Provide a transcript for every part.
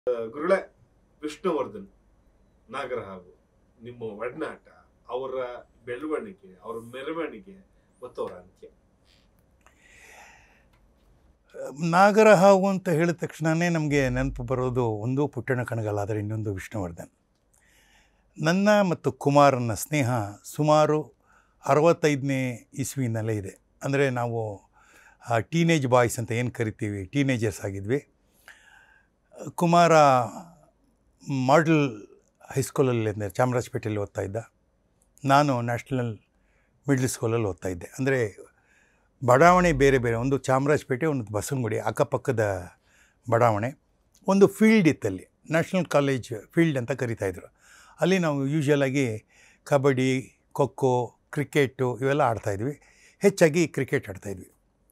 ಗುರುಳೆ ವಿಷ್ಣುವರ್ಧನ್ ನಾಗರಹಾವು ನಿಮ್ಮ ಒಡನಾಟ ಅವರ ಬೆಳವಣಿಗೆ ಅವರ ಮೆರವಣಿಗೆ ಮತ್ತು ಅವರ ಅಂತ್ಯ ನಾಗರ ಹಾವು ಅಂತ ಹೇಳಿದ ತಕ್ಷಣವೇ ನಮಗೆ ನೆನಪು ಬರೋದು ಒಂದು ಪುಟ್ಟಣ ಕಣಗಾಲ ಆದರೆ ಇನ್ನೊಂದು ವಿಷ್ಣುವರ್ಧನ್ ನನ್ನ ಮತ್ತು ಕುಮಾರನ ಸ್ನೇಹ ಸುಮಾರು ಅರವತ್ತೈದನೇ ಇಸ್ವಿನಲ್ಲೇ ಇದೆ ಅಂದರೆ ನಾವು ಟೀನೇಜ್ ಬಾಯ್ಸ್ ಅಂತ ಏನು ಕರಿತೀವಿ ಟೀನೇಜರ್ಸ್ ಆಗಿದ್ವಿ ಕುಮಾರ ಮಾಡಲ್ ಹೈಸ್ಕೂಲಲ್ಲಿ ಅಂದರೆ ಚಾಮರಾಜಪೇಟೆಯಲ್ಲಿ ಓದ್ತಾ ಇದ್ದ ನಾನು ನ್ಯಾಷನಲ್ ಮಿಡ್ಲ್ ಸ್ಕೂಲಲ್ಲಿ ಓದ್ತಾ ಇದ್ದೆ ಅಂದರೆ ಬಡಾವಣೆ ಬೇರೆ ಬೇರೆ ಒಂದು ಚಾಮರಾಜಪೇಟೆ ಒಂದು ಬಸವನಗುಡಿ ಅಕ್ಕಪಕ್ಕದ ಬಡಾವಣೆ ಒಂದು ಫೀಲ್ಡ್ ಇತ್ತಲ್ಲಿ ನ್ಯಾಷನಲ್ ಕಾಲೇಜ್ ಫೀಲ್ಡ್ ಅಂತ ಕರಿತಾಯಿದ್ರು ಅಲ್ಲಿ ನಾವು ಯೂಶ್ವಲಾಗಿ ಕಬಡ್ಡಿ ಖೋಖೋ ಕ್ರಿಕೆಟು ಇವೆಲ್ಲ ಆಡ್ತಾಯಿದ್ವಿ ಹೆಚ್ಚಾಗಿ ಕ್ರಿಕೆಟ್ ಆಡ್ತಾಯಿದ್ವಿ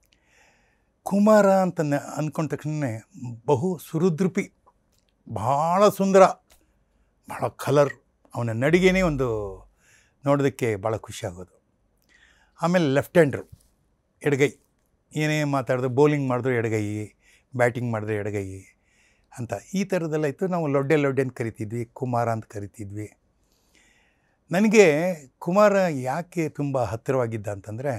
ಕುಮಾರ ಅಂತ ನ- ಅಂದ್ಕೊಂಡ ತಕ್ಷಣ ಬಹು ಸುಹೃದ್ರೂಪಿ ಭಾಳ ಸುಂದರ ಭಾಳ ಕಲರ್ ಅವನ ನಡಿಗೆನೇ ಒಂದು ನೋಡೋದಕ್ಕೆ ಭಾಳ ಖುಷಿಯಾಗೋದು ಆಮೇಲೆ ಲೆಫ್ಟ್ ಹ್ಯಾಂಡ್ರು ಎಡಗೈ ಏನೇ ಮಾತಾಡಿದ್ರು ಬೌಲಿಂಗ್ ಮಾಡಿದ್ರು ಎಡಗೈ ಬ್ಯಾಟಿಂಗ್ ಮಾಡಿದ್ರೆ ಎಡಗೈ ಅಂತ ಈ ಥರದ್ದೆಲ್ಲ ಇತ್ತು ನಾವು ಲೊಡ್ಡೆ ಲೊಡ್ಡೆ ಅಂತ ಕರಿತಿದ್ವಿ ಕುಮಾರ ಅಂತ ಕರಿತಿದ್ವಿ ನನಗೆ ಕುಮಾರ ಯಾಕೆ ತುಂಬ ಹತ್ತಿರವಾಗಿದ್ದ ಅಂತಂದರೆ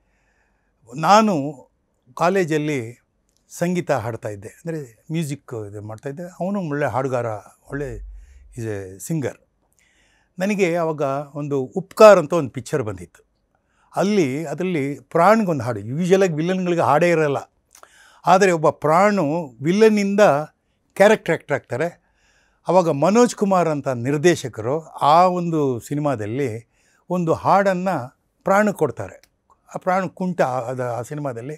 ನಾನು ಕಾಲೇಜಲ್ಲಿ ಸಂಗೀತ ಹಾಡ್ತಾ ಇದ್ದೆ ಅಂದರೆ ಮ್ಯೂಸಿಕ್ ಇದು ಮಾಡ್ತಾಯಿದ್ದೆ ಅವನು ಒಳ್ಳೆ ಹಾಡುಗಾರ ಒಳ್ಳೆ ಈಸ್ ಎ ಸಿಂಗರ್ ನನಗೆ ಆವಾಗ ಒಂದು ಉಪ್ಕಾರ್ ಅಂತ ಒಂದು ಪಿಕ್ಚರ್ ಬಂದಿತ್ತು ಅಲ್ಲಿ ಅದರಲ್ಲಿ ಪ್ರಾಣ್ಗೊಂದು ಹಾಡು ಯೂಶಲಾಗಿ ವಿಲನ್ಗಳಿಗೆ ಹಾಡೇ ಇರಲ್ಲ ಆದರೆ ಒಬ್ಬ ಪ್ರಾಣು ವಿಲನ್ನಿಂದ ಕ್ಯಾರೆಕ್ಟರ್ ಆ್ಯಕ್ಟರ್ ಆಗ್ತಾರೆ ಆವಾಗ ಮನೋಜ್ ಕುಮಾರ್ ಅಂತ ನಿರ್ದೇಶಕರು ಆ ಒಂದು ಸಿನಿಮಾದಲ್ಲಿ ಒಂದು ಹಾಡನ್ನು ಪ್ರಾಣ ಕೊಡ್ತಾರೆ ಆ ಪ್ರಾಣ ಕುಂಟ ಅದು ಆ ಸಿನಿಮಾದಲ್ಲಿ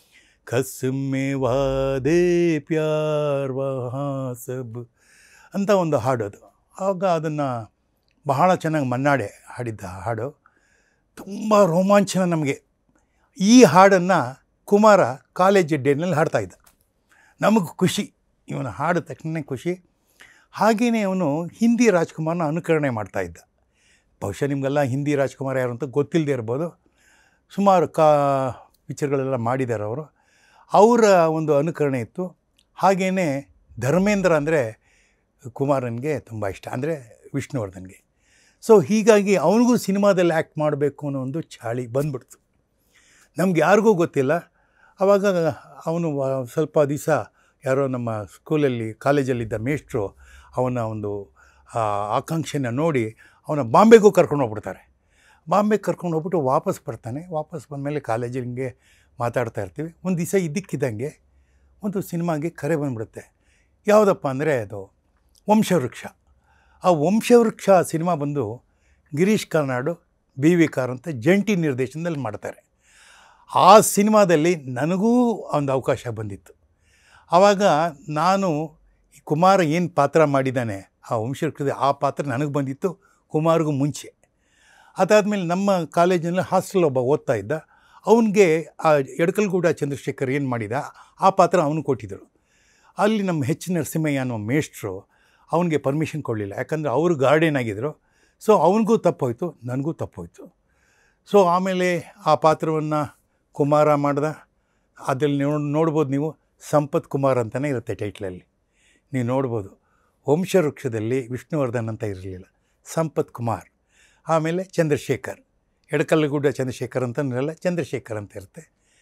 ಕಸ್ಮೆ ವಾದೆ ಪ್ಯಾರ್ ವಹಾ ಸಬ್ ಅಂತ ಒಂದು ಹಾಡು ಅದು ಆವಾಗ ಅದನ್ನು ಬಹಳ ಚೆನ್ನಾಗಿ ಮನ್ನಾಡೆ ಹಾಡಿದ್ದ ಹಾಡು ತುಂಬ ರೋಮಾಂಚನ ನಮಗೆ ಈ ಹಾಡನ್ನು ಕುಮಾರ ಕಾಲೇಜ್ ಡೇನಲ್ಲಿ ಹಾಡ್ತಾಯಿದ್ದ ನಮಗೆ ಖುಷಿ ಇವನು ಹಾಡಿದ ತಕ್ಷಣ ಖುಷಿ ಹಾಗೆಯೇ ಅವನು ಹಿಂದಿ ರಾಜ್ಕುಮಾರ್ನ ಅನುಕರಣೆ ಮಾಡ್ತಾಯಿದ್ದ ಬಹುಶಃ ನಿಮಗೆಲ್ಲ ಹಿಂದಿ ರಾಜ್ಕುಮಾರ್ ಯಾರು ಅಂತ ಗೊತ್ತಿಲ್ಲದೆ ಇರ್ಬೋದು ಸುಮಾರು ಕಾ ಪಿಕ್ಚರ್ಗಳೆಲ್ಲ ಮಾಡಿದ್ದಾರೆ ಅವರು ಅವರ ಒಂದು ಅನುಕರಣೆ ಇತ್ತು ಹಾಗೆಯೇ ಧರ್ಮೇಂದ್ರ ಅಂದರೆ ಕುಮಾರನಿಗೆ ತುಂಬ ಇಷ್ಟ ಅಂದರೆ ವಿಷ್ಣುವರ್ಧನ್ಗೆ ಸೊ ಹೀಗಾಗಿ ಅವನಿಗೂ ಸಿನಿಮಾದಲ್ಲಿ ಆ್ಯಕ್ಟ್ ಮಾಡಬೇಕು ಅನ್ನೋ ಒಂದು ಚಾಳಿ ಬಂದ್ಬಿಡ್ತು ನಮ್ಗೆ ಯಾರಿಗೂ ಗೊತ್ತಿಲ್ಲ ಆವಾಗ ಅವನು ವ- ಸ್ವಲ್ಪ ದಿವಸ ಯಾರೋ ನಮ್ಮ ಸ್ಕೂಲಲ್ಲಿ ಕಾಲೇಜಲ್ಲಿದ್ದ ಮೇಷ್ಟ್ರು ಅವನ ಒಂದು ಆ, ಆಕಾಂಕ್ಷೆನ ನೋಡಿ ಅವನ ಬಾಂಬೆಗೂ ಕರ್ಕೊಂಡು ಹೋಗ್ಬಿಡ್ತಾರೆ ಬಾಂಬೆಗೆ ಕರ್ಕೊಂಡು ಹೋಗ್ಬಿಟ್ಟು ವಾಪಸ್ ಬರ್ತಾನೆ ವಾಪಸ್ ಬಂದಮೇಲೆ ಕಾಲೇಜಲ್ಲಿ ಹಿಂಗೆ ಮಾತಾಡ್ತಾ ಇರ್ತೀವಿ ಒಂದು ದಿವಸ ಇದ್ದಕ್ಕಿದ್ದಂಗೆ ಒಂದು ಸಿನಿಮಾಗೆ ಕರೆ ಬಂದ್ಬಿಡುತ್ತೆ ಯಾವುದಪ್ಪ ಅಂದರೆ ಅದು ವಂಶವೃಕ್ಷ ಆ ವಂಶವೃಕ್ಷ ಸಿನಿಮಾ ಬಂದು ಗಿರೀಶ್ ಕಾರ್ನಾಡು ಬಿ ವಿ ಕಾರ್ ಅಂತ ಜಂಟಿ ನಿರ್ದೇಶನದಲ್ಲಿ ಮಾಡ್ತಾರೆ ಆ ಸಿನಿಮಾದಲ್ಲಿ ನನಗೂ ಒಂದು ಅವಕಾಶ ಬಂದಿತ್ತು ಆವಾಗ ನಾನು ಈ ಕುಮಾರ ಏನು ಪಾತ್ರ ಮಾಡಿದ್ದಾನೆ ಆ ವಂಶವೃಕ್ಷದ ಆ ಪಾತ್ರ ನನಗೆ ಬಂದಿತ್ತು ಕುಮಾರ್ಗೂ ಮುಂಚೆ ಅದಾದಮೇಲೆ ನಮ್ಮ ಕಾಲೇಜಿನಲ್ಲಿ ಹಾಸ್ಟೆಲ್ ಒಬ್ಬ ಓದ್ತಾ ಇದ್ದ ಅವನಿಗೆ ಆ ಎಡಕಲ್ಗೂಡ ಚಂದ್ರಶೇಖರ್ ಏನು ಮಾಡಿದ ಆ ಪಾತ್ರ ಅವನು ಕೊಟ್ಟಿದ್ದರು ಅಲ್ಲಿ ನಮ್ಮ ಹೆಚ್ ನರಸಿಂಹಯ್ಯ ಅನ್ನೋ ಮೇಷ್ಟ್ರು ಅವನಿಗೆ ಪರ್ಮಿಷನ್ ಕೊಡಲಿಲ್ಲ ಯಾಕಂದರೆ ಅವರು ಗಾರ್ಡಿಯನ್ ಆಗಿದ್ದರು ಸೊ ಅವನಿಗೂ ತಪ್ಪೋಯ್ತು ನನಗೂ ತಪ್ಪೋಯ್ತು ಸೊ ಆಮೇಲೆ ಆ ಪಾತ್ರವನ್ನು ಕುಮಾರ ಮಾಡ್ದ ಅದ್ರಲ್ಲಿ ನೋಡ್ ನೋಡ್ಬೋದು ನೀವು ಸಂಪತ್ ಕುಮಾರ್ ಅಂತಲೇ ಇರುತ್ತೆ ಟೈಟ್ಲಲ್ಲಿ ನೀವು ನೋಡ್ಬೋದು ವಂಶವೃಕ್ಷದಲ್ಲಿ ವಿಷ್ಣುವರ್ಧನ್ ಅಂತ ಇರಲಿಲ್ಲ ಸಂಪತ್ ಕುಮಾರ್ ಆಮೇಲೆ ಚಂದ್ರಶೇಖರ್ ಎಡಕಲ್ಲಗುಡ್ಡ ಚಂದ್ರಶೇಖರ್ ಅಂತ ಇರಲ್ಲ ಚಂದ್ರಶೇಖರ್ ಅಂತ ಇರುತ್ತೆ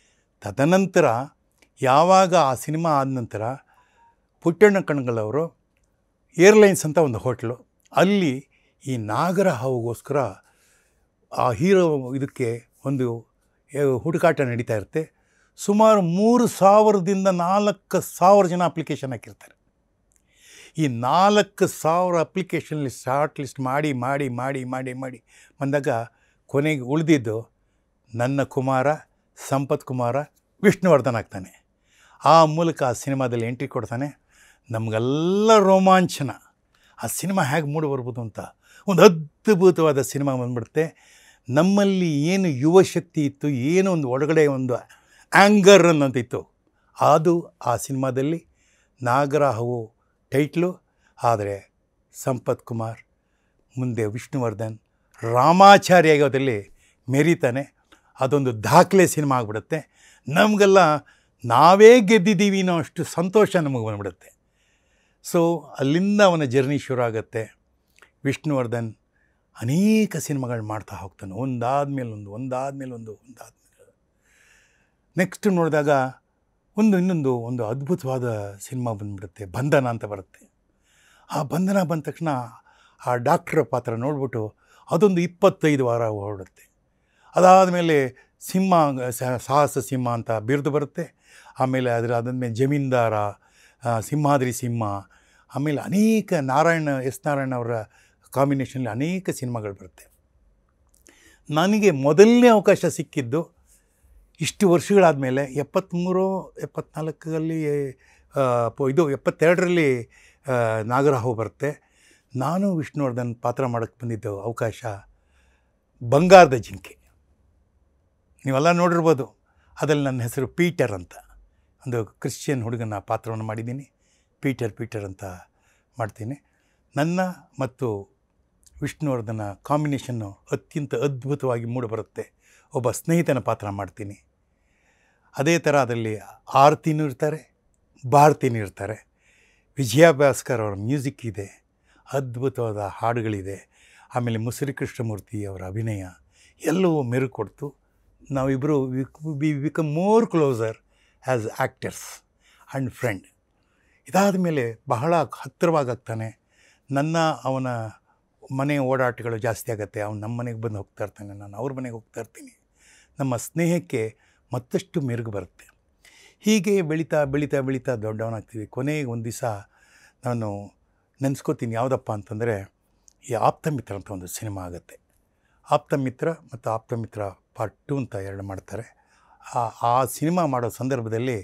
ತದನಂತರ ಯಾವಾಗ ಆ ಸಿನಿಮಾ ಆದ ನಂತರ ಪುಟ್ಟಣ್ಣ ಕಣ್ಗಳವರು ಏರ್ಲೈನ್ಸ್ ಅಂತ ಒಂದು ಹೋಟ್ಲು ಅಲ್ಲಿ ಈ ನಾಗರ ಹಾವುಗೋಸ್ಕರ ಆ ಹೀರೋ ಇದಕ್ಕೆ ಒಂದು ಏ- ಹುಡುಕಾಟ ನಡೀತಾ ಇರುತ್ತೆ ಸುಮಾರು ಮೂರು ಸಾವಿರದಿಂದ ನಾಲ್ಕು ಸಾವಿರ ಜನ ಅಪ್ಲಿಕೇಶನ್ ಹಾಕಿರ್ತಾರೆ ಈ ನಾಲ್ಕು ಸಾವಿರ ಅಪ್ಲಿಕೇಶನ್ ಲಿಸ್ಟ್ ಶಾರ್ಟ್ ಲಿಸ್ಟ್ ಮಾಡಿ ಮಾಡಿ ಮಾಡಿ ಮಾಡಿ ಮಾಡಿ ಬಂದಾಗ ಕೊನೆಗೆ ಉಳಿದಿದ್ದು ನನ್ನ ಕುಮಾರ ಸಂಪತ್ ಕುಮಾರ ವಿಷ್ಣುವರ್ಧನ್ ಆಗ್ತಾನೆ ಆ ಮೂಲಕ ಆ ಸಿನಿಮಾದಲ್ಲಿ ಎಂಟ್ರಿ ಕೊಡ್ತಾನೆ ನಮಗೆಲ್ಲ ರೋಮಾಂಚನ ಆ ಸಿನಿಮಾ ಹೇಗೆ ಮೂಡಿ ಬರ್ಬೋದು ಅಂತ ಒಂದು ಅದ್ಭುತವಾದ ಸಿನಿಮಾ ಬಂದ್ಬಿಡುತ್ತೆ ನಮ್ಮಲ್ಲಿ ಏನು ಯುವ ಶಕ್ತಿ ಇತ್ತು ಏನು ಒಂದು ಒಳಗಡೆ ಒಂದು ಆ್ಯಂಗರ್ ಅನ್ನೋದಿತ್ತು ಅದು ಆ ಸಿನಿಮಾದಲ್ಲಿ ನಾಗರಾಹವು ಟೈಟ್ಲು ಆದರೆ ಸಂಪತ್ ಕುಮಾರ್ ಮುಂದೆ ವಿಷ್ಣುವರ್ಧನ್ ರಾಮಾಚಾರ್ಯ ಆಗೋದ್ರಲ್ಲಿ ಮೆರೀತಾನೆ ಅದೊಂದು ದಾಖಲೆ ಸಿನಿಮಾ ಆಗಿಬಿಡುತ್ತೆ ನಮಗೆಲ್ಲ ನಾವೇ ಗೆದ್ದಿದ್ದೀವಿ ಅನ್ನೋ ಅಷ್ಟು ಸಂತೋಷ ನಮಗೆ ಬಂದ್ಬಿಡುತ್ತೆ ಸೊ ಅಲ್ಲಿಂದ ಅವನ ಜರ್ನಿ ಶುರು ಆಗುತ್ತೆ ವಿಷ್ಣುವರ್ಧನ್ ಅನೇಕ ಸಿನಿಮಾಗಳು ಮಾಡ್ತಾ ಹೋಗ್ತಾನೆ ಒಂದಾದ ಮೇಲೆ ಒಂದು ಒಂದಾದ ಮೇಲೆ ಒಂದು ಒಂದಾದ ಮೇಲೆ ನೆಕ್ಸ್ಟ್ ನೋಡಿದಾಗ ಒಂದು ಇನ್ನೊಂದು ಒಂದು ಅದ್ಭುತವಾದ ಸಿನಿಮಾ ಬಂದ್ಬಿಡುತ್ತೆ ಬಂಧನ ಅಂತ ಬರುತ್ತೆ ಆ ಬಂಧನ ಬಂದ ತಕ್ಷಣ ಆ ಡಾಕ್ಟ್ರ ಪಾತ್ರ ನೋಡ್ಬಿಟ್ಟು ಅದೊಂದು ಇಪ್ಪತ್ತೈದು ವಾರ ಹೊರಡುತ್ತೆ ಅದಾದಮೇಲೆ ಸಿಂಹ ಸ- ಸಾಹಸ ಸಿಂಹ ಅಂತ ಬಿರುದು ಬರುತ್ತೆ ಆಮೇಲೆ ಅದರ ಅದಾದ್ಮೇಲೆ ಜಮೀನ್ದಾರ ಆ, ಸಿಂಹಾದ್ರಿ ಸಿಂಹ ಆಮೇಲೆ ಅನೇಕ ನಾರಾಯಣ ಎಸ್ ನಾರಾಯಣ ಅವರ ಕಾಂಬಿನೇಷನಲ್ಲಿ ಅನೇಕ ಸಿನಿಮಾಗಳು ಬರುತ್ತೆ ನನಗೆ ಮೊದಲನೇ ಅವಕಾಶ ಸಿಕ್ಕಿದ್ದು ಇಷ್ಟು ವರ್ಷಗಳಾದಮೇಲೆ ಎಪ್ಪತ್ತ್ಮೂರು ಎಪ್ಪತ್ನಾಲ್ಕರಲ್ಲಿ ಆ, ಪ- ಇದು ಎಪ್ಪತ್ತೆರಡರಲ್ಲಿ ಆ, ನಾಗರಹಾವು ಬರುತ್ತೆ ನಾನು ವಿಷ್ಣುವರ್ಧನ್ ಪಾತ್ರ ಮಾಡೋಕ್ಕೆ ಬಂದಿದ್ದು ಅವಕಾಶ ಬಂಗಾರದ ಜಿಂಕೆ ನೀವೆಲ್ಲ ನೋಡಿರ್ಬೋದು ಅದರಲ್ಲಿ ನನ್ನ ಹೆಸರು ಪೀಟರ್ ಅಂತ ಒಂದು ಕ್ರಿಶ್ಚಿಯನ್ ಹುಡುಗನ ಪಾತ್ರವನ್ನು ಮಾಡಿದ್ದೀನಿ ಪೀಟರ್ ಪೀಟರ್ ಅಂತ ಮಾಡ್ತೀನಿ ನನ್ನ ಮತ್ತು ವಿಷ್ಣುವರ್ಧನ ಕಾಂಬಿನೇಷನ್ನು ಅತ್ಯಂತ ಅದ್ಭುತವಾಗಿ ಮೂಡಿಬರುತ್ತೆ ಒಬ್ಬ ಸ್ನೇಹಿತನ ಪಾತ್ರ ಮಾಡ್ತೀನಿ ಅದೇ ಥರ ಅದರಲ್ಲಿ ಆರತಿನೂ ಇರ್ತಾರೆ ಭಾರತಿನೂ ಇರ್ತಾರೆ ವಿಜಯ ಭಾಸ್ಕರ್ ಅವರ ಮ್ಯೂಸಿಕ್ ಇದೆ ಅದ್ಭುತವಾದ ಹಾಡುಗಳಿದೆ ಆಮೇಲೆ ಮುಸುರಿ ಕೃಷ್ಣಮೂರ್ತಿ ಅವರ ಅಭಿನಯ ಎಲ್ಲವೂ ಮೆರುಗು ಕೊಡ್ತು ನಾವಿಬ್ಬರು we become more closer as actors and friend ಇದಾದ ಮೇಲೆ ಬಹಳ ಹತ್ತಿರವಾಗಾಗ್ತಾನೆ ನನ್ನ ಅವನ ಮನೆ ಓಡಾಟಗಳು ಜಾಸ್ತಿ ಆಗುತ್ತೆ ಅವ್ನು ನಮ್ಮ ಮನೆಗೆ ಬಂದು ಹೋಗ್ತಾ ಇರ್ತಾನೆ ನಾನು ಅವ್ರ ಮನೆಗೆ ಹೋಗ್ತಾ ಇರ್ತೀನಿ ನಮ್ಮ ಸ್ನೇಹಕ್ಕೆ ಮತ್ತಷ್ಟು ಮೆರುಗು ಬರುತ್ತೆ ಹೀಗೆ ಬೆಳೀತಾ ಬೆಳೀತಾ ಬೆಳೀತಾ ದೊಡ್ಡವನಾಗ್ತೀವಿ ಕೊನೆಗೆ ಒಂದು ದಿವಸ ನಾನು ನೆನೆಸ್ಕೋತೀನಿ ಯಾವುದಪ್ಪ ಅಂತಂದರೆ ಈ ಆಪ್ತಮಿತ್ರ ಅಂತ ಒಂದು ಸಿನಿಮಾ ಆಗುತ್ತೆ ಆಪ್ತಮಿತ್ರ ಮತ್ತು ಆಪ್ತಮಿತ್ರ ಪಾರ್ಟ್ ಟು ಅಂತ ಎರಡು ಮಾಡ್ತಾರೆ ಆ ಆ ಸಿನಿಮಾ ಮಾಡೋ ಸಂದರ್ಭದಲ್ಲಿ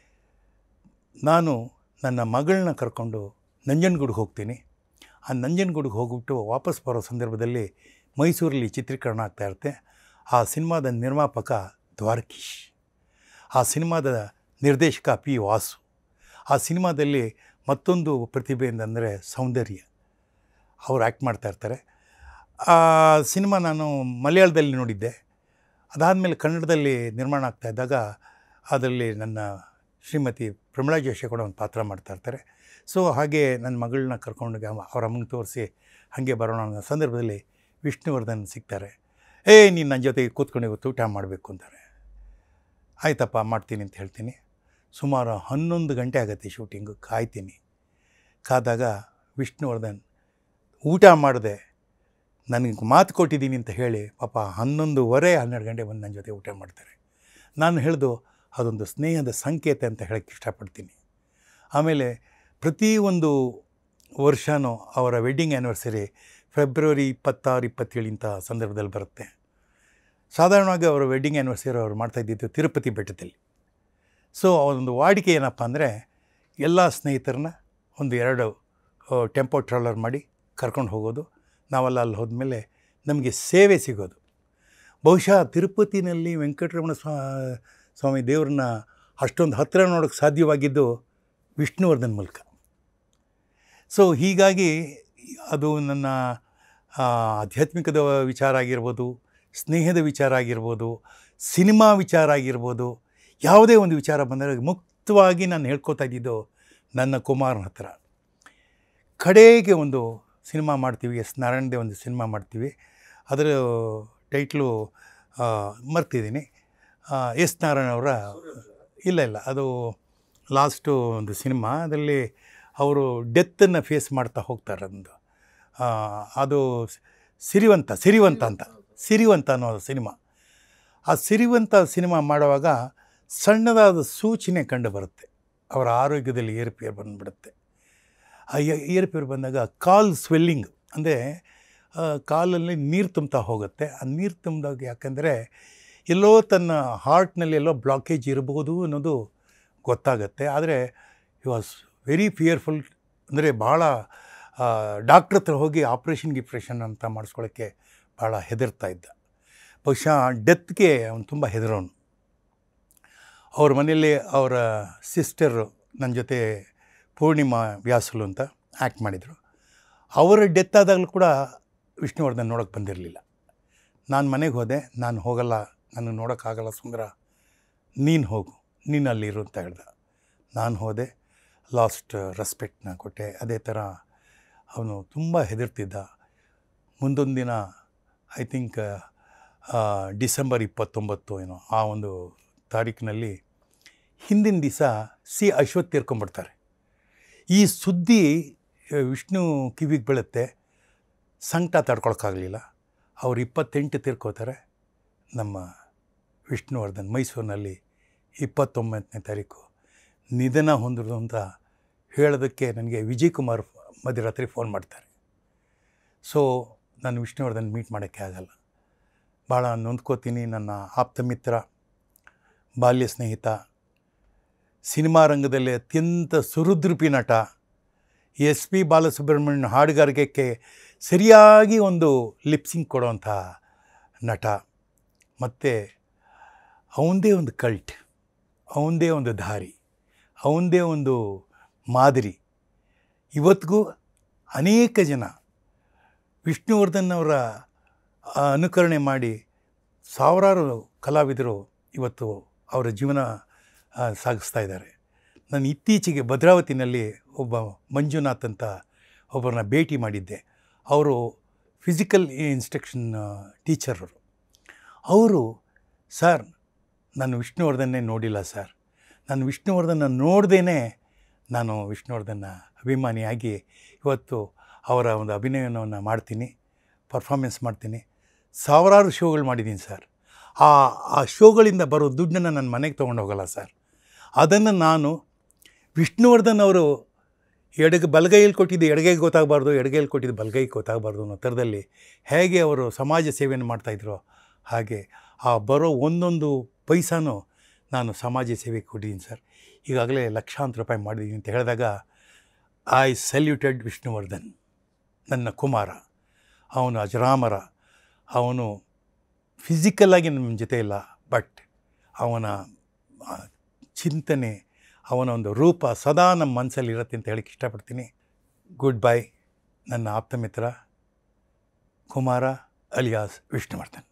ನಾನು ನನ್ನ ಮಗಳನ್ನ ಕರ್ಕೊಂಡು ನಂಜನಗೂಡಿಗೆ ಹೋಗ್ತೀನಿ ಆ ನಂಜನಗೂಡಿಗೆ ಹೋಗ್ಬಿಟ್ಟು ವಾಪಸ್ ಬರೋ ಸಂದರ್ಭದಲ್ಲಿ ಮೈಸೂರಲ್ಲಿ ಚಿತ್ರೀಕರಣ ಆಗ್ತಾ ಇರುತ್ತೆ ಆ ಸಿನಿಮಾದ ನಿರ್ಮಾಪಕ ದ್ವಾರಕೀಶ್ ಆ ಸಿನಿಮಾದ ನಿರ್ದೇಶಕ ಪಿ ವಾಸು ಆ ಸಿನಿಮಾದಲ್ಲಿ ಮತ್ತೊಂದು ಪ್ರತಿಭೆ ಅಂತಂದರೆ ಸೌಂದರ್ಯ ಅವರು ಆ್ಯಕ್ಟ್ ಮಾಡ್ತಾ ಇರ್ತಾರೆ ಆ ಸಿನಿಮಾ ನಾನು ಮಲಯಾಳದಲ್ಲಿ ನೋಡಿದ್ದೆ ಅದಾದಮೇಲೆ ಕನ್ನಡದಲ್ಲಿ ನಿರ್ಮಾಣ ಆಗ್ತಾ ಇದ್ದಾಗ ಅದರಲ್ಲಿ ನನ್ನ ಶ್ರೀಮತಿ ಪ್ರಮಿಳಾ ಜೋಶಿ ಕೂಡ ಒಂದು ಪಾತ್ರ ಮಾಡ್ತಾ ಇರ್ತಾರೆ ಸೊ ಹಾಗೆ ನನ್ನ ಮಗಳನ್ನ ಕರ್ಕೊಂಡೋಗಿ ಅಮ್ಮ- ಅವ್ರ ಅಮ್ಮಂಗೆ ತೋರಿಸಿ ಹಾಗೆ ಬರೋಣ ಅನ್ನೋ ಸಂದರ್ಭದಲ್ಲಿ ವಿಷ್ಣುವರ್ಧನ್ ಸಿಗ್ತಾರೆ ಏ ನೀನು ನನ್ನ ಜೊತೆಗೆ ಕೂತ್ಕೊಂಡು ಇವತ್ತು ಊಟ ಮಾಡಬೇಕು ಅಂತಾರೆ ಆಯ್ತಪ್ಪ ಮಾಡ್ತೀನಿ ಅಂತ ಹೇಳ್ತೀನಿ ಸುಮಾರು ಹನ್ನೊಂದು ಗಂಟೆ ಆಗುತ್ತೆ ಶೂಟಿಂಗು ಕಾಯ್ತೀನಿ ಕಾದಾಗ ವಿಷ್ಣುವರ್ಧನ್ ಊಟ ಮಾಡಿದೆ ನನಗೆ ಮಾತು ಕೊಟ್ಟಿದ್ದೀನಿ ಅಂತ ಹೇಳಿ ಪಾಪ ಹನ್ನೊಂದುವರೆ ಹನ್ನೆರಡು ಗಂಟೆ ಬಂದು ನನ್ನ ಜೊತೆ ಊಟ ಮಾಡ್ತಾರೆ ನಾನು ಹೇಳ್ದು ಅದೊಂದು ಸ್ನೇಹದ ಸಂಕೇತ ಅಂತ ಹೇಳೋಕ್ಕೆ ಇಷ್ಟಪಡ್ತೀನಿ ಆಮೇಲೆ ಪ್ರತಿಯೊಂದು ವರ್ಷವೂ ಅವರ ವೆಡ್ಡಿಂಗ್ ಆ್ಯನಿವರ್ಸರಿ ಫೆಬ್ರವರಿ ಇಪ್ಪತ್ತಾರು ಇಪ್ಪತ್ತೇಳು ಇಂಥ ಸಂದರ್ಭದಲ್ಲಿ ಬರುತ್ತೆ ಸಾಧಾರಣವಾಗಿ ಅವರ ವೆಡ್ಡಿಂಗ್ ಆ್ಯನಿವರ್ಸರಿ ಅವ್ರು ಮಾಡ್ತಾಯಿದ್ದಿದ್ದು ತಿರುಪತಿ ಬೆಟ್ಟದಲ್ಲಿ ಸೊ ಒಂದು ವಾಡಿಕೆ ಏನಪ್ಪ ಅಂದರೆ ಎಲ್ಲ ಸ್ನೇಹಿತರನ್ನ ಒಂದು ಎರಡು ಟೆಂಪೋ ಟ್ರಾಲರ್ ಮಾಡಿ ಕರ್ಕೊಂಡು ಹೋಗೋದು ನಾವೆಲ್ಲ ಅಲ್ಲಿ ಹೋದ್ಮೇಲೆ ನಮಗೆ ಸೇವೆ ಸಿಗೋದು ಬಹುಶಃ ತಿರುಪತಿನಲ್ಲಿ ವೆಂಕಟರಮಣ ಸ್ವಾ ಸ್ವಾಮಿ ದೇವ್ರನ್ನ ಅಷ್ಟೊಂದು ಹತ್ತಿರ ನೋಡೋಕ್ಕೆ ಸಾಧ್ಯವಾಗಿದ್ದು ವಿಷ್ಣುವರ್ಧನ್ ಮೂಲಕ ಸೊ ಹೀಗಾಗಿ ಅದು ನನ್ನ ಆ, ಆಧ್ಯಾತ್ಮಿಕದ ವಿಚಾರ ಆಗಿರ್ಬೋದು ಸ್ನೇಹದ ವಿಚಾರ ಆಗಿರ್ಬೋದು ಸಿನಿಮಾ ವಿಚಾರ ಆಗಿರ್ಬೋದು ಯಾವುದೇ ಒಂದು ವಿಚಾರ ಬಂದಾಗ ಮುಕ್ತವಾಗಿ ನಾನು ಹೇಳ್ಕೊತಾ ಇದ್ದಿದ್ದು ನನ್ನ ಕುಮಾರನ ಹತ್ರ ಕಡೆಗೆ ಒಂದು ಸಿನಿಮಾ ಮಾಡ್ತೀವಿ ಎಸ್ ನಾರಾಯಣದೇ ಒಂದು ಸಿನಿಮಾ ಮಾಡ್ತೀವಿ ಅದರ ಟೈಟ್ಲು ಆ, ಮರ್ತಿದ್ದೀನಿ ಆ, ಎಸ್ ನಾರಾಯಣ ಅವರ ಇಲ್ಲ ಇಲ್ಲ ಅದು ಲಾಸ್ಟು ಒಂದು ಸಿನಿಮಾ ಅದರಲ್ಲಿ ಅವರು ಡೆತ್ತನ್ನು ಫೇಸ್ ಮಾಡ್ತಾ ಹೋಗ್ತಾರೆ ಒಂದು ಆ, ಅದು ಸಿರಿವಂತ ಸಿರಿವಂತ ಅಂತ ಸಿರಿವಂತ ಅನ್ನೋ ಸಿನಿಮಾ ಆ ಸಿರಿವಂತ ಸಿನಿಮಾ ಮಾಡುವಾಗ ಸಣ್ಣದಾದ ಸೂಚನೆ ಕಂಡು ಬರುತ್ತೆ ಅವರ ಆರೋಗ್ಯದಲ್ಲಿ ಏರುಪೇರು ಬಂದುಬಿಡುತ್ತೆ ಆ ಏ- ಏರುಪೇರು ಬಂದಾಗ ಕಾಲ್ ಸ್ವೆಲ್ಲಿಂಗ್ ಅಂದರೆ ಕಾಲಲ್ಲಿ ನೀರು ತುಂಬ್ತಾ ಹೋಗುತ್ತೆ ಆ ನೀರು ತುಂಬಿದಾಗ ಯಾಕಂದರೆ ಎಲ್ಲೋ ತನ್ನ ಹಾರ್ಟ್ನಲ್ಲಿ ಎಲ್ಲೋ ಬ್ಲಾಕೇಜ್ ಇರಬಹುದು ಅನ್ನೋದು ಗೊತ್ತಾಗತ್ತೆ ಆದರೆ ಯು ವಾಸ್ ವೆರಿ ಫಿಯರ್ಫುಲ್ ಅಂದರೆ ಭಾಳ ಡಾಕ್ಟ್ರ್ ಹತ್ರ ಹೋಗಿ ಆಪ್ರೇಷನ್ ಗಿಪ್ರೇಷನ್ ಅಂತ ಮಾಡಿಸ್ಕೊಳ್ಳೋಕ್ಕೆ ಭಾಳ ಹೆದರ್ತಾ ಇದ್ದ ಬಹುಶಃ ಡೆತ್ಗೆ ಅವನು ತುಂಬ ಹೆದರೋನು ಅವ್ರ ಮನೆಯಲ್ಲಿ ಅವರ ಸಿಸ್ಟರು ನನ್ನ ಜೊತೆ ಪೂರ್ಣಿಮಾ ವ್ಯಾಸುಲು ಅಂತ ಆ್ಯಕ್ಟ್ ಮಾಡಿದರು ಅವರ ಡೆತ್ ಆದಾಗಲೂ ಕೂಡ ವಿಷ್ಣುವರ್ಧನ್ ನೋಡೋಕ್ಕೆ ಬಂದಿರಲಿಲ್ಲ ನಾನು ಮನೆಗೆ ಹೋದೆ ನಾನು ಹೋಗಲ್ಲ ನನಗೆ ನೋಡೋಕ್ಕಾಗಲ್ಲ ಸುಂದರ ನೀನು ಹೋಗು ನೀನು ಅಲ್ಲಿರು ಅಂತ ಹೇಳ್ದ ನಾನು ಹೋದೆ ಲಾಸ್ಟ್ ರೆಸ್ಪೆಕ್ಟ್ನ ಕೊಟ್ಟೆ ಅದೇ ಥರ ಅವನು ತುಂಬ ಹೆದರ್ತಿದ್ದ ಮುಂದೊಂದು ದಿನ ಐ ಥಿಂಕ್ ಡಿಸೆಂಬರ್ ಇಪ್ಪತ್ತೊಂಬತ್ತು ಏನೋ ಆ ಒಂದು ತಾರೀಕಿನಲ್ಲಿ ಹಿಂದಿನ ದಿವಸ ಸಿ ಅಶ್ವಥ್ ತೀರ್ಕೊಂಡ್ಬಿಡ್ತಾರೆ ಈ ಸುದ್ದಿ ಆ, ವಿಷ್ಣು ಕಿವಿಗೆ ಬೀಳುತ್ತೆ ಸಂಕಟ ತಡ್ಕೊಳಕ್ಕಾಗಲಿಲ್ಲ ಅವ್ರು ಇಪ್ಪತ್ತೆಂಟು ತೀರ್ಕೋತಾರೆ ನಮ್ಮ ವಿಷ್ಣುವರ್ಧನ್ ಮೈಸೂರಿನಲ್ಲಿ ಇಪ್ಪತ್ತೊಂಬತ್ತನೇ ತಾರೀಕು ನಿಧನ ಹೊಂದಿದ್ರು ಅಂತ ಹೇಳೋದಕ್ಕೆ ನನಗೆ ವಿಜಯ್ ಕುಮಾರ್ ಮಧ್ಯರಾತ್ರಿ ಫೋನ್ ಮಾಡ್ತಾರೆ ಸೊ ನಾನು ವಿಷ್ಣುವರ್ಧನ್ ಮೀಟ್ ಮಾಡೋಕ್ಕೆ ಆಗಲ್ಲ ಭಾಳ ನೊಂದ್ಕೋತೀನಿ ನನ್ನ ಆಪ್ತ ಮಿತ್ರ ಬಾಲ್ಯ ಸ್ನೇಹಿತ ಸಿನಿಮಾ ರಂಗದಲ್ಲಿ ಅತ್ಯಂತ ಸುಹೃದ್ರೂಪಿ ನಟ ಎಸ್ ಪಿ ಬಾಲಸುಬ್ರಹ್ಮಣ್ಯನ ಹಾಡುಗಾರಿಕೆಗೆ ಸರಿಯಾಗಿ ಒಂದು ಲಿಪ್ಸಿಂಗ್ ಕೊಡೋವಂಥ ನಟ ಮತ್ತು ಅವನದೇ ಒಂದು ಕಲ್ಟ್ ಅವನದೇ ಒಂದು ದಾರಿ ಅವನದೇ ಒಂದು ಮಾದರಿ ಇವತ್ತಿಗೂ ಅನೇಕ ಜನ ವಿಷ್ಣುವರ್ಧನ್ ಅವರ ಆ, ಅನುಕರಣೆ ಮಾಡಿ ಸಾವಿರಾರು ಕಲಾವಿದರು ಇವತ್ತು ಅವರ ಜೀವನ ಆ, ಸಾಗಿಸ್ತಾ ಇದ್ದಾರೆ ನಾನು ಇತ್ತೀಚೆಗೆ ಭದ್ರಾವತಿನಲ್ಲಿ ಒಬ್ಬ ಮಂಜುನಾಥ್ ಅಂತ ಒಬ್ಬರನ್ನ ಭೇಟಿ ಮಾಡಿದ್ದೆ ಅವರು ಫಿಸಿಕಲ್ ಇನ್ಸ್ಟ್ರಕ್ಷನ್ ಟೀಚರರು ಅವರು ಸರ್ ನಾನು ವಿಷ್ಣುವರ್ಧನ್ನೇ ನೋಡಿಲ್ಲ ಸರ್ ನಾನು ವಿಷ್ಣುವರ್ಧನ ನೋಡ್ದೇ ನಾನು ವಿಷ್ಣುವರ್ಧನ ಅಭಿಮಾನಿಯಾಗಿ ಇವತ್ತು ಅವರ ಒಂದು ಅಭಿನಯವನ್ನು ಮಾಡ್ತೀನಿ ಪರ್ಫಾಮೆನ್ಸ್ ಮಾಡ್ತೀನಿ ಸಾವಿರಾರು ಶೋಗಳು ಮಾಡಿದ್ದೀನಿ ಸರ್ ಆ ಆ ಶೋಗಳಿಂದ ಬರೋ ದುಡ್ಡನ್ನು ನನ್ನ ಮನೆಗೆ ತೊಗೊಂಡು ಹೋಗಲ್ಲ ಸರ್ ಅದನ್ನು ನಾನು ವಿಷ್ಣುವರ್ಧನ್ ಅವರು ಎಡಗ ಬಲಗೈಯಲ್ಲಿ ಕೊಟ್ಟಿದ್ದು ಎಡಗೈಗೆ ಗೊತ್ತಾಗಬಾರ್ದು ಎಡಗೈಯಲ್ಲಿ ಕೊಟ್ಟಿದ್ದು ಬಲಗೈಗೆ ಗೊತ್ತಾಗಬಾರ್ದು ಅನ್ನೋ ಥರದಲ್ಲಿ ಹೇಗೆ ಅವರು ಸಮಾಜ ಸೇವೆಯನ್ನು ಮಾಡ್ತಾಯಿದ್ರು ಹಾಗೆ ಆ ಬರೋ ಒಂದೊಂದು ಪೈಸಾನು ನಾನು ಸಮಾಜ ಸೇವೆಗೆ ಕೊಟ್ಟಿದ್ದೀನಿ ಸರ್ ಈಗಾಗಲೇ ಲಕ್ಷಾಂತರ ರೂಪಾಯಿ ಮಾಡಿದ್ದೀನಿ ಅಂತ ಹೇಳಿದಾಗ ಐ ಸಲ್ಯೂಟೆಡ್ ವಿಷ್ಣುವರ್ಧನ್ ನನ್ನ ಕುಮಾರ ಅವನು ಅಜರಾಮರ ಅವನು ಫಿಸಿಕಲ್ಲಾಗಿ ನಮ್ಮ ಜೊತೆ ಇಲ್ಲ ಬಟ್ ಅವನ ಆ, ಚಿಂತನೆ ಅವನ ಒಂದು ರೂಪ ಸದಾ ನಮ್ಮ ಮನಸ್ಸಲ್ಲಿ ಇರುತ್ತೆ ಅಂತ ಹೇಳಕ್ಕೆ ಇಷ್ಟಪಡ್ತೀನಿ ಗುಡ್ ಬೈ ನನ್ನ ಆಪ್ತ ಮಿತ್ರ ಕುಮಾರ ಅಲಿಯಾಸ್ ವಿಷ್ಣುವರ್ಧನ್